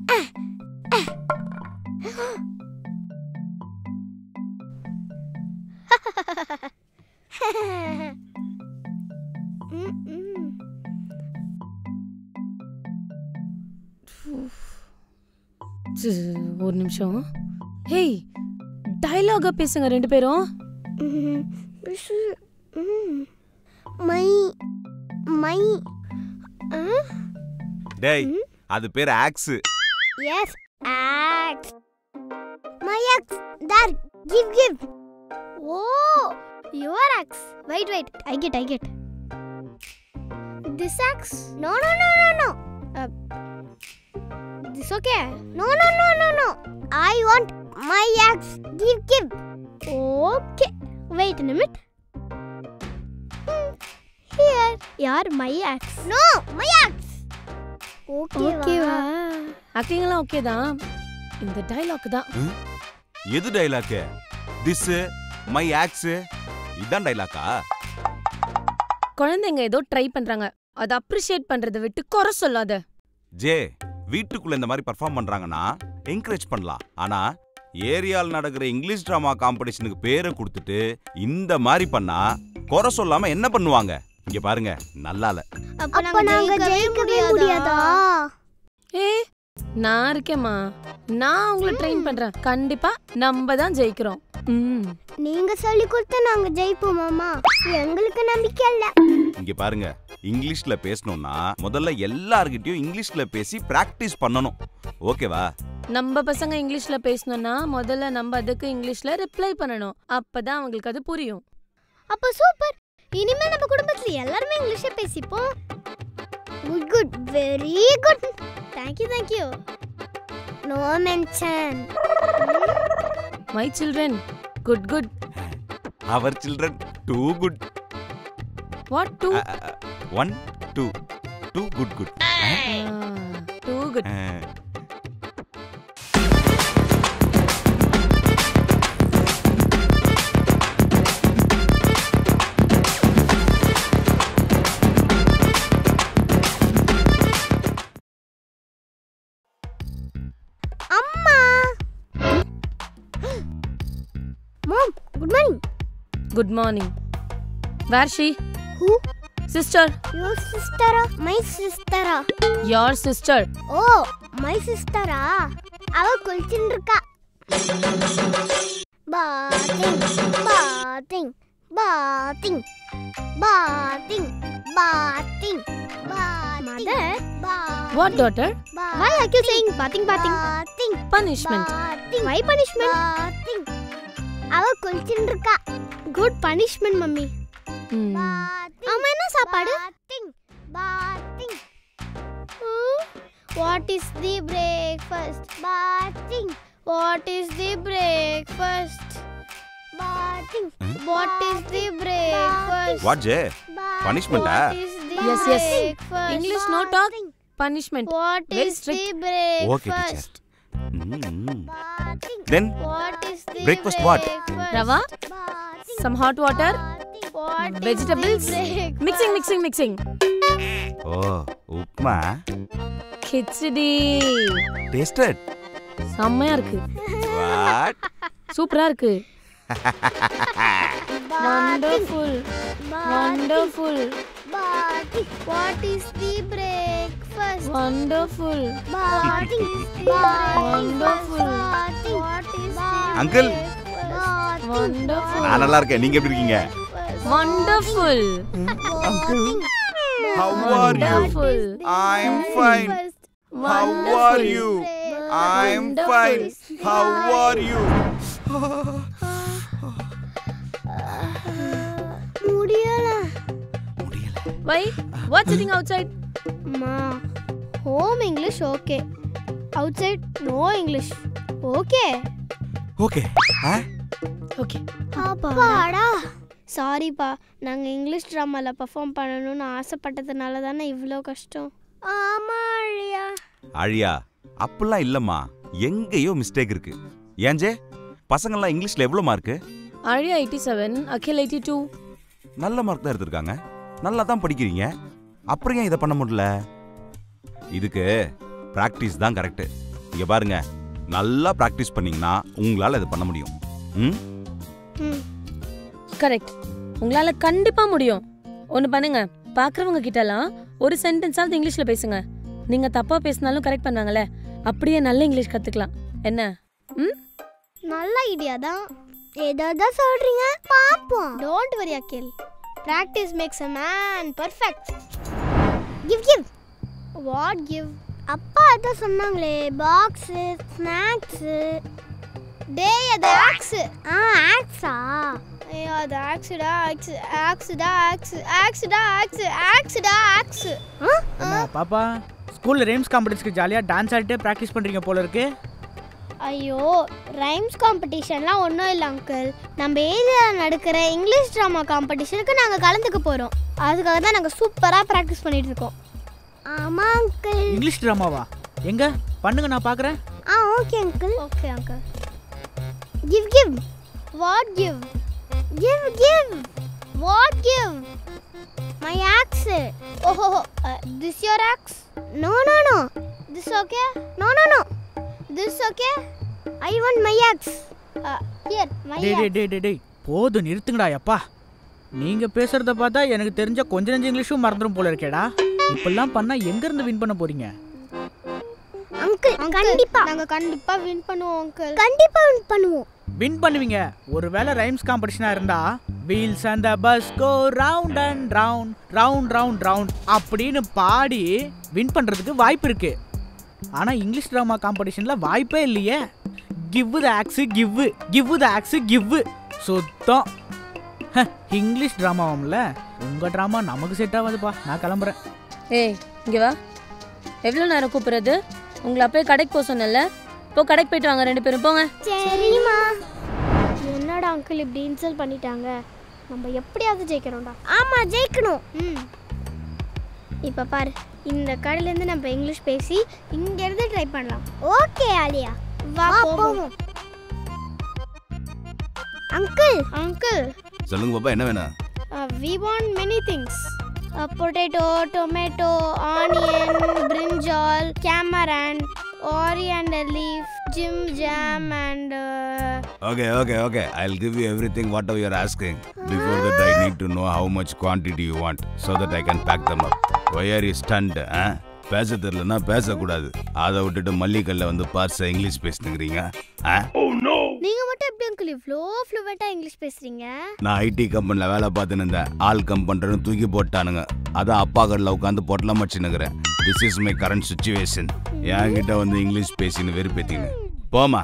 ம், ம். ச்சு, ஒரு நிமிஷம் ஹேய் டயலாக பேசுங்க ரெண்டு பேரும் ம், பிசு. ம். மை மை டேய் அது பேர் axe is axe my axe there give give oh your axe wait wait I get I get this axe no no no no no this okay no no no no no I want my axe give give okay wait a minute here யார் my axe no my axe ஓகேவா ஆக்டிங்லாம் okay தான் இந்த dialogue தான் எது dialogue this my axe இதான் டைலாக்கா குழந்தைங்க ஏதோ ட்ரை பண்றாங்க அதை அப்ரிஷியேட் பண்றதை விட்டு குறை சொல்லாத ஜே வீட்டுக்குள்ள இந்த மாதிரி பர்ஃபார்ம் பண்றாங்கன்னா என்கரேஜ் பண்ணலாம் ஆனா ஏரியால நடக்கிற இங்கிலீஷ் டிராமா காம்படிஷனுக்கு பேரை கொடுத்துட்டு இந்த மாதிரி பண்ணா குறை சொல்லாம என்ன பண்ணுவாங்க இங்க பாருங்க நல்லால அப்ப நாங்க ஜெயிக்கவே முடியாதா ஏ நான் இருக்கேம்மா நான் உங்களை ட்ரெயின் பண்றேன் கண்டிப்பா நம்ம தான் ஜெயிக்கிறோம் ம் நீங்க சொல்லி கொடுத்தா நாங்க ஜெயிப்போம் மாமா எங்களுக்கு நம்பிக்கை இல்ல இங்க பாருங்க இங்கிலீஷ்ல பேசணும்னா முதல்ல எல்லார்கிட்டயும் இங்கிலீஷ்ல பேசி பிராக்டிஸ் பண்ணணும் ஓகேவா நம்ம பசங்க இங்கிலீஷ்ல பேசணும்னா முதல்ல நம்ம அதுக்கு இங்கிலீஷ்ல ரிப்ளை பண்ணணும் அப்பதான் அவங்களுக்கு அது புரியும் அப்ப சூப்பர் இனிமே நம்ம குடும்பத்துல எல்லாருமே இங்கிலீஷ்ல பேசிப்போம் good good very good thank you thank you no mention my children good good our children too good what do one two too good good too good அம்மா mom good morning good morning where she who sister your சிஸ்டரா my சிஸ்டரா your sister oh my சிஸ்டரா அவ குளிச்சுட்டு இருக்கா bathing bathing bathing bathing bathing mother what daughter why are you saying bathing bathing bathing punishment bathing why punishment bathing அவ குளிச்சுட்டு இருக்கா good punishment mummy ஆமா என்ன சாப்பாடு bathing bathing what is the breakfast bathing what is the breakfast bathing what is the breakfast what J Punishment-ஆ? What is the Yes, yes. breakfast? English no talk. Bathing. Punishment What Very is strict. the breakfast? Okay teacher then What is the Breakfast what? breakfast? Rava Bathing. some hot water What is vegetables the breakfast? mixing mixing mixing oh upma kichadi tasted செம்மையா இருக்கு what சூப்பரா இருக்கு Bathing. Wonderful Bathing. Wonderful Bathing. What is the breakfast? Wonderful Bathing. Wonderful. Bathing. What is the Uncle. breakfast? Wonderful நான் நல்லா இருக்கேன் நீங்க எப்படி இருக்கீங்க wonderful uncle how are you wonderful i'm fine how are you i'm fine how are you முடியல முடியல why what sitting outside அம்மா home English okay outside no English okay okay okay அப்பாடா சாரிப்பா நாங்கள் English ட்ராமாவில் perform பண்ணணும்னு ஆசைப்பட்டதுனால தானே இவ்வளோ கஷ்டம் ஆமா அழியா அழியா அப்படிலாம் இல்லம்மா எங்கேயோ மிஸ்டேக் இருக்கு ஏஞ்சே பசங்கள்லாம் இங்கிலீஷ்ல எவ்வளவு மார்க்கு ஆழியா eighty seven Akhil eighty two நல்ல மார்க் தான் எடுத்திருக்காங்க நல்லா தான் படிக்கிறீங்க அப்புறம் ஏன் இதை பண்ண முடியல இதுக்கு பிராக்டிஸ் தான் கரெக்ட் இங்க பாருங்க நல்லா ப்ராக்டிஸ் பண்ணீங்கன்னா உங்களால இது பண்ண முடியும் ம் ம் கரெக்ட் உங்களால கண்டிப்பா முடியும் ஒன்னு பண்ணுங்க பாக்குறவங்க கிட்டலாம் ஒரு சென்டென்ஸாவது இங்கிலீஷ்ல பேசுங்க நீங்க தப்பா பேசினாலும் கரெக்ட் பண்ணாங்கல்ல அப்படியே நல்ல இங்கிலீஷ் கத்துக்கலாம் என்ன ம் நல்ல ஐடியா தான் ஏதாவது சொல்றீங்க பாப்போம் don't worry Akhil practice makes a man perfect give give what give அப்பா அதான் சொன்னாங்களே பாக்ஸ் ஸ்நாக்ஸ் டே அது ஆக்ஸ் ஆ ஆக்ஸா ஐயோ அது ஆக்ஸுடா ஆக்ஸ் ஆக்ஸுடா ஆக்ஸ் ஆக்ஸுடா ஆக்ஸ் ஆக்ஸுடா ஆக்ஸ் என்ன பாப்பா ஸ்கூல்ல ரேம்ஸ் காம்படிஷனுக்கு ஜாலியாக டான்ஸ் ஆடிட்டே ப்ராக்டிஸ் பண்ணுறீங்க போல இருக்கு ஐயோ ரைம்ஸ் காம்படிஷன்லாம் ஒன்றும் இல்லை அங்கிள் நம்ம ஏரியாவில் நடக்கிற இங்கிலீஷ் ட்ராமா காம்படிஷனுக்கு நாங்கள் கலந்துக்க போகிறோம் அதுக்காக தான் நாங்கள் சூப்பராக ப்ராக்டிஸ் பண்ணிட்டு இருக்கோம் ஆமாம் அங்கிள் இங்கிலீஷ் ட்ராமாவா எங்க பண்ணுங்க நான் பார்க்குறேன் ஆ okay uncle okay uncle give give what give give give what give my axe ஓஹோ this your axe no no no this okay no no no this okay I want my axe here my டேய் டேய் டேய் டேய் டேய் போதும் நிறுத்துங்கடா அப்பா நீங்க பேசுறத பார்த்தா எனக்கு தெரிஞ்ச கொஞ்ச நெஞ்ச இங்கிலீஷும் மறந்துடும் போல இருக்கேடா இப்பெல்லாம் பண்ணா எங்க இருந்து வின் பண்ண போறீங்க அங்கிள் கண்டிப்பா நாங்க கண்டிப்பா வின் பண்ணுவோம் அங்கிள் கண்டிப்பா வின் பண்ணுவோம் வின் பண்ணுவீங்க ஒருவேளை ரைம்ஸ் காம்படிஷனா இருந்தா வீல்ஸ் அந்த bus go round and round round round round அப்படின்னு பாடி வின் பண்றதுக்கு வாய்ப்பு இருக்கு ஆனா இங்கிலீஷ் ட்ராமா காம்படிஷன்ல வாய்ப்பே இல்லையே give the axe give give the axe give சுத்தம் ஹ, இங்கிலீஷ் ட்ராமாவும்ல உங்க ட்ராமா நமக்கு செட் ஆகாதுப்பா நான் கிளம்புறேன் ஏய் இங்க வா எவ்வளோ நேரம் கூப்பிடுறது உங்களை அப்பயே கடைக்கு போக சொன்னேன்ல போ கடைக்கு போயிட்டு வாங்க ரெண்டு பேரும் போங்க சரிம்மா என்னடா அங்கிள் இப்படி இன்சல்ட் பண்ணிட்டாங்க நம்ம எப்படியாவது ஜெயிக்கணும்டா ஆமா ஜெயிக்கணும் ம் இப்போ பாரு இந்த கடையிலேருந்து நம்ம இங்கிலீஷ் பேசி இங்கேருந்து ட்ரை பண்ணலாம் ஓகே ஆலியா வா போவோம் அங்கிள் அங்கிள் சொல்லுங்க பாப்பா என்ன வேணும் we want many things potato tomato onion brinjal கேமரான் coriander leaf Jim Jam and Okay, okay, okay. I'll give you everything whatever you're asking. Before that, I need to know how much quantity you want so that I can pack them up. Why are you stunned? Huh? பேச தெரியலன்னா பேசக்கூடாது அதை விட்டுட்டு மல்லிகல்ல வந்து பார்ச English பேசுனுங்கிறீங்க ஆ? நீங்க மட்டும் எப்படி uncle இவ்வளோ ஃப்ளூவெண்டா இங்கிலீஷ் பேசுறீங்க நான் ஐடி கம்பெனியில் வேலை பார்த்துன்னு இருந்தேன் ஆள் கம் பண்ணுறேன்னு தூக்கி போட்டானுங்க அதான் அப்பா கடையில் உட்காந்து பொட்டலம் வச்சுனுக்கிறேன் this is my current situation என்கிட்ட வந்து இங்கிலீஷ் பேசின்னு வெறுப்பேத்தின்னு போமா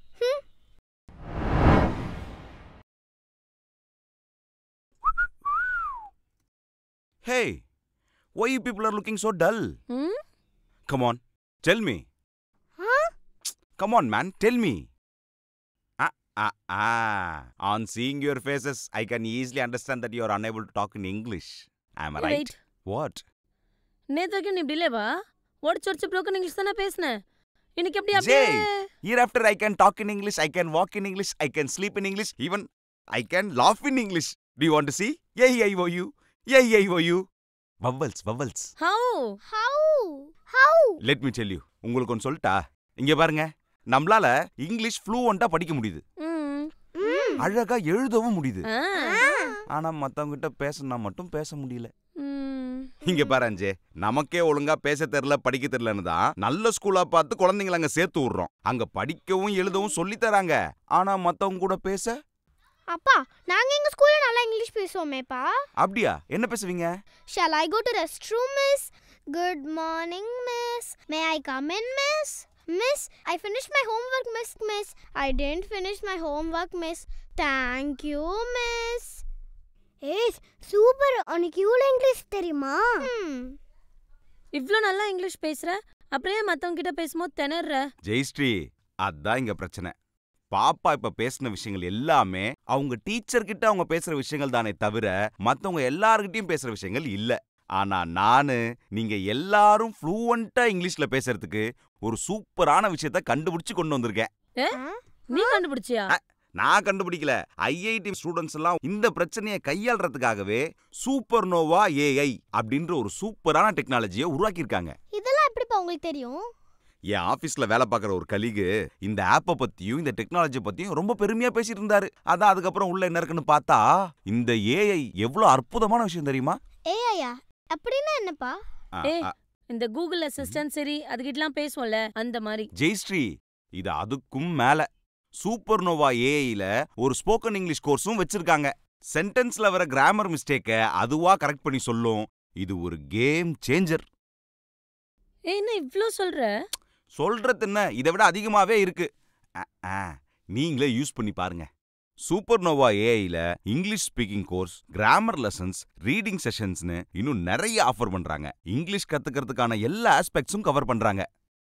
hey why you people are looking so dull ம் Come on, tell me. Come on, man, tell me. Ah, ah, ah. On seeing your faces, I can easily understand that you are unable to talk in English. Am I right? Wait What? நேத்து வரைக்கும் நீ இப்படி இல்லையவா ஒடிச்சு ஒடிச்சு broken English தானே பேசினேன் இன்னைக்கு எப்படி Jay, அப்படியே hereafter I can talk in English, I can walk in English, I can sleep in English, even I can laugh in English. Do you want to see? Yeah, yeah, you. Yeah, yeah, you. Vowels, vowels. How how how Let me tell you. உங்களுக்கு ஒன்று சொல்லிட்டா இங்க பாருங்க நம்மளால English ஃப்ளூவண்டா படிக்க முடியுது ம் அழகா எழுதவும் முடியுது ஆ ஆனா மத்தவங்க கிட்ட பேசணும்னா மட்டும் பேச முடியல ம் இங்க பாரு அஞ்சே நமக்கே ஒழுங்கா பேச தெரியல படிக்க தெரியலன்னு தான் நல்ல ஸ்கூலா பார்த்து குழந்தைங்கள அங்க சேர்த்து விடுறோம் அங்க படிக்கவும் எழுதவும் சொல்லி தராங்க ஆனா மத்தவங்க கூட பேச அப்பா நாங்க எங்க ஸ்கூல்ல நல்லா இங்கிலீஷ் பேசுவோமேப்பா அப்படியா என்ன பேசுவீங்க Shall I go to restroom, miss? Good morning, miss. May I come in, miss? Miss, I finished my homework, miss. Miss, I didn't finish my homework, miss. Thank you, miss. ஏய் super உனக்கு இவ்வளோ English தெரியுமா இவ்ளோ நல்லா English பேசுற அப்படியே மத்தவங்க கிட்ட பேசும்போது திணற ஜெயஸ்ரீ அதான் இங்க பிரச்சனை பாப்பா இப்ப பேசின விஷயங்கள் எல்லாமே அவங்க டீச்சர் கிட்ட அவங்க பேசுற விஷயங்கள் தானே தவிர மத்தவங்க எல்லார்கிட்டயும் பேசுற விஷயங்கள் இல்ல ஆனா நானு நீங்க எல்லாரும் ஃப்ளூவண்டா இங்கிலீஷ்ல பேசுறதுக்கு ஒரு சூப்பரான விஷயத்த கண்டுபிடிச்சு கொண்டு வந்திருக்கேன் நீ கண்டுபிடிச்சியா நான் கண்டுபிடிக்கல ஐஐடி ஸ்டூடெண்ட்ஸ் எல்லாம் இந்த பிரச்சனையை கையாள்றதுக்காகவே சூப்பர் நோவா ஏஐ அப்படின்ற ஒரு சூப்பரான டெக்னாலஜியை உருவாக்கியிருக்காங்க இதெல்லாம் எப்படிப்பா உங்களுக்கு தெரியும் என் ஆபீஸ்ல வேலை பார்க்குற ஒரு கலிகு இந்த ஆப்பை பத்தியும் இந்த டெக்னாலஜி பத்தியும் ரொம்ப பெருமையா பேசிட்டு இருந்தாரு அதான் அதுக்கப்புறம் உள்ள என்ன இருக்குன்னு பார்த்தா இந்த ஏஐ எவ்வளவு அற்புதமான விஷயம் தெரியுமா ஏஐயா அப்படின்னா என்னப்பா ஆ, ஏய். ஆ, இந்த கூகுள் அசிஸ்டன்ட் சரி அதுகிட்டலாம் பேசுவோம்ல அந்த மாதிரி ஜெயஸ்ரீ இது அதுக்கும் மேல சூப்பர் நோவா ஏஐல ஒரு ஸ்போக்கன் இங்கிலீஷ் கோர்ஸும் வச்சிருக்காங்க சென்டென்ஸ்ல வர கிராமர் மிஸ்டேக்க அதுவா கரெக்ட் பண்ணி சொல்லும் இது ஒரு கேம் சேஞ்சர் ஏய் என்ன இவ்ளோ சொல்ற சொல்றது என்ன இதை விட அதிகமாவே இருக்கு அ, ஆ, நீங்களே யூஸ் பண்ணி பாருங்க சூப்பர் நோவா ஏஐல English speaking course grammar lessons reading செஷன்ஸ்னு இன்னும் நிறைய ஆஃபர் பண்றாங்க இங்கிலீஷ் கத்துக்கிறதுக்கான எல்லா ஆஸ்பெக்ட்ஸும் கவர் பண்றாங்க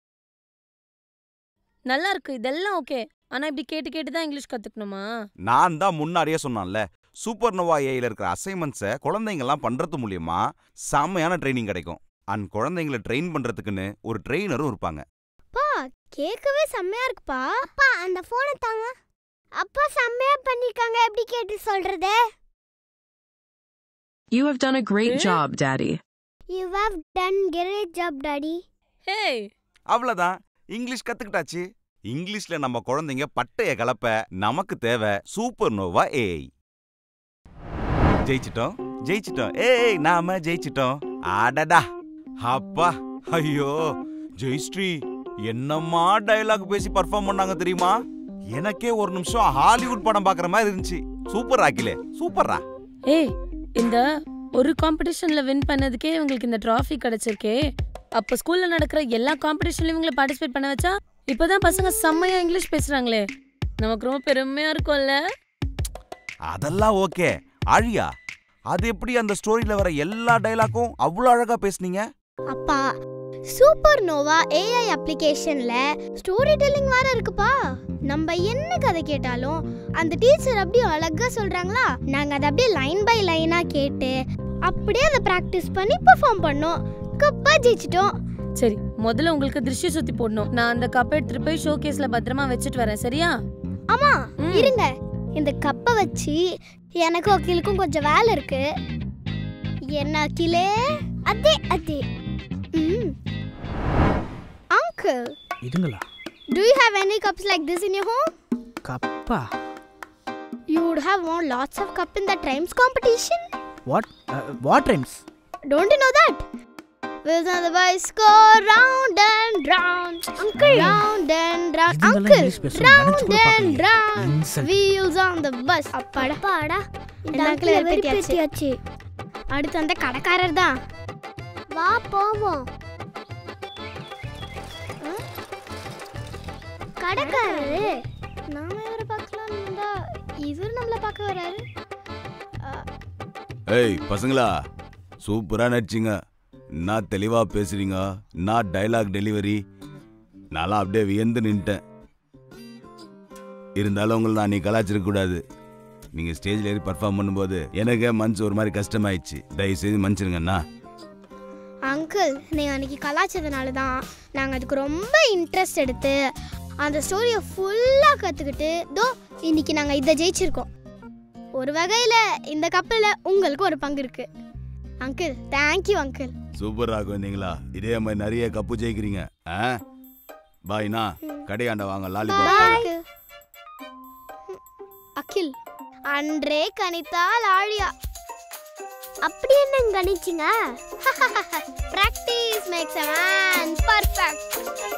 நல்லா இருக்கு இதெல்லாம் ஓகே ஆனா இப்படி கேட்டு கேட்டு தான் இங்கிலீஷ் கத்துக்கணுமா நான் தான் முன்னாடியே சொன்னான்ல சூப்பர் நோவா ஏஐல இருக்கிற அசைன்மெண்ட்ஸை குழந்தைங்கலாம் பண்றது மூலியமா செம்மையான ட்ரைனிங் கிடைக்கும் அண்ட் குழந்தைங்களை ட்ரெயின் பண்றதுக்குன்னு ஒரு ட்ரெயினரும் இருப்பாங்க பா கேட்கவே செம்மையா இருக்குப்பா அப்பா அந்த போனை தாங்க அப்பா செம்மையா பண்ணிருக்காங்க எப்படி கேட்டு சொல்றது You have done a great Eh? job, Daddy. You have done great job daddy hey அவ்வளவுதான் இங்கிலீஷ் கத்துக்கிட்டாச்சு இங்கிலீஷ்ல நம்ம குழந்தைங்க பட்டைய கலப்ப நமக்கு தேவை சூப்பர் நோவா ஏஐ ஜெயிச்சிட்டோம் ஜெயிச்சிட்டோம் ஏய் நாம ஜெயிச்சிட்டோம் அடடா அப்பா ஐயோ ஜெயஸ்ரீ என்னம்மா டயலாக் பேசி பர்ஃபார்ம் பண்ணாங்க தெரியுமா எனக்கே ஒரு நிமிஷம் ஹாலிவுட் படம் பார்க்குற மாதிரி இருந்துச்சு சூப்பர் ஆக்கிலே சூப்பர்ரா ஏய் இந்த ஒரு காம்படிஷன்ல வின் பண்ணதுக்கே இவங்களுக்கு இந்த ட்ராஃபி கிடைச்சிருக்கே அப்ப ஸ்கூல்ல நடக்கிற எல்லா காம்படிஷன்லயும் இவங்கள பார்ட்டிசிபேட் பண்ண வச்சா இப்பதான் பசங்க செம்மையா இங்கிலீஷ் பேசுறாங்களே நமக்கு ரொம்ப பெருமையா இருக்கும்ல அதெல்லாம் ஓகே ஆழியா அது எப்படி அந்த ஸ்டோரியில வர எல்லா டயலாக்கும் அவ்வளோ அழகா பேசுனீங்க அப்பா சூப்பர் நோவா ஏஐ அப்ளிகேஷன்ல ஸ்டோரி டெல்லிங் வேற இருக்குப்பா நம்ம என்ன கதை கேட்டாலும் அந்த டீச்சர் அப்படியே அழகா சொல்றாங்களா நாங்க அதை அப்படியே லைன் பை லைனா கேட்டு அப்படியே அதை பிராக்டிஸ் பண்ணி பெர்ஃபார்ம் பண்ணோம் கப்பா ஜெயிச்சிட்டோம் சரி முதல்ல உங்களுக்கு திருஷ்டி சுத்தி போடணும் நான் அந்த கப்பை எடுத்துட்டு போய் ஷோ கேஸ்ல பத்திரமா வச்சுட்டு வரேன் சரியா ஆமா ம். இருங்க இந்த கப்பை வச்சு எனக்கும் அகிலுக்கும் கொஞ்சம் வேலை இருக்கு என்ன அகிலே அதே அதே ம் அங்கிள் இதுங்களா Do you have any cups like this in your home? கப்பா You would have won lots of cup in that rhymes competition. What what rhymes Don't you know that? Wheels on the bus go round and round. Uncle. Round and round. இதுங்கெல்லாம் Uncle. English பேசணும் நினைச்சு Round கூட and பார்க்கலையே. round. Insult. Wheels on the bus. அப்பாடா பாடா இந்த uncle வெறுப்பேத்தியாச்சு அடுத்து அந்த கடைக்காரர் தான் வா போவோம் கடைக்காரரு நாம இவரை பார்க்கலாம் இருந்தா இவர் நம்மள பார்க்க வராரு ஏய் பசங்களா சூப்பரா நடிச்சிங்க நான் தெளிவா பேசுறீங்க நான் டைலாக் டெலிவரி நான்லாம் அப்படியே வியந்து நின்ட்டேன் இருந்தாலும் உங்களை நான் நீ கலாச்சிருக்க கூடாது நீங்க ஸ்டேஜ்ல ஏறி பர்ஃபார்ம் பண்ணும்போது எனக்கே மனசு ஒரு மாதிரி கஷ்டமாயிடுச்சு தயவு செய்து மன்னிச்சிருங்கண்ணா அங்கிள் நீங்கள் அன்னைக்கு கலாச்சதுனால தான் நாங்கள் அதுக்கு ரொம்ப இன்ட்ரெஸ்ட் எடுத்து அந்த ஸ்டோரியை ஃபுல்லாக கற்றுக்கிட்டு தோ இன்னைக்கு நாங்கள் இதை ஜெயிச்சிருக்கோம் ஒரு வகையில் இந்த கப்பலில் உங்களுக்கு ஒரு பங்கு இருக்கு அங்கிள் தேங்க்யூ அங்கிள் சூப்பரா குழந்தைங்களா இதே மாதிரி நிறைய கப்பு ஜெயிக்கிறீங்க ஆ பாய்னா கடையாண்ட வாங்க லாலிபாப் பாய் அகில் அன்றே கணித்தால் ஆழியா அப்படி என்ன கணிச்சிங்க practice makes a man perfect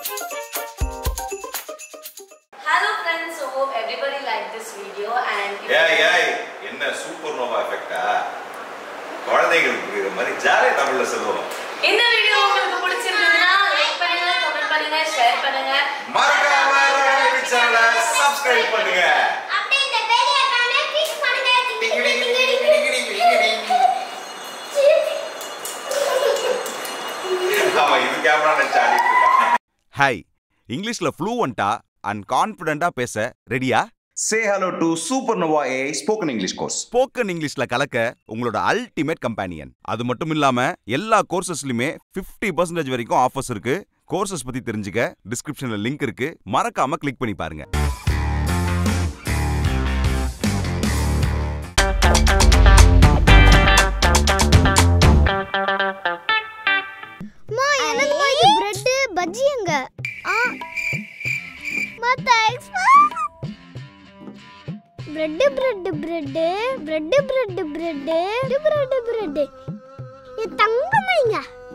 hello friends so hope everybody like this video and ஏய் ஏய் என்ன சூப்பர் நோவா எஃபெக்டா குழந்தைகளுக்கு புரியுற மாதிரி ஜாலியா தமிழ்ல சொல்லுவோம் இந்த வீடியோ உங்களுக்கு பிடிச்சிருந்ததுன்னா லைக் பண்ணுங்க கமெண்ட் பண்ணுங்க ஷேர் பண்ணுங்க மறக்காம சேனலை சப்ஸ்கிரைப் பண்ணுங்க அப்படியே இந்த பெல் ஐகானை கிளிக் பண்ணுங்க டிங்கி டிங்கி டிங்கி டிங்கி டிங்கி டிங்கி. ஆமா இது கேமரா நினைச்சு ஆடிட்டு இருக்கான் ஹாய் இங்கிலீஷ்ல ஃப்ளூவண்டா அண்ட் கான்ஃபிடென்ட்டா பேச ரெடியா Say hello to Supernova AI Spoken English course. Spoken இங்கிலீஷ்ல கலக்க உங்களோட அல்டிமேட் கம்பேனியன் அது மட்டும் இல்லாம எல்லா கோர்சஸ்லயுமே 50% பர்சன்டேஜ் வரைக்கும் ஆஃபர்ஸ் இருக்கு கோர்சஸ் பத்தி தெரிஞ்சுக்க டிஸ்கிரிப்ஷன்ல லிங்க் இருக்கு மறக்காம கிளிக் பண்ணி பாருங்க மா என்னது இது பிரெட் பஜ்ஜி எங்க ஆ மா தேங்க்ஸ் மா bread bread bread bread bread bread bread bread என் தங்கமைங்க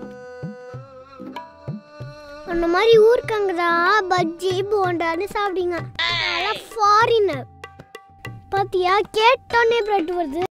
அந்த மாதிரி ஊருக்காங்க தான் பஜ்ஜி போண்டான்னு சாப்பிடுங்க அதெல்லாம் ஃபாரினர் பாத்தியா கேட்டோன்னே பிரெட் வருது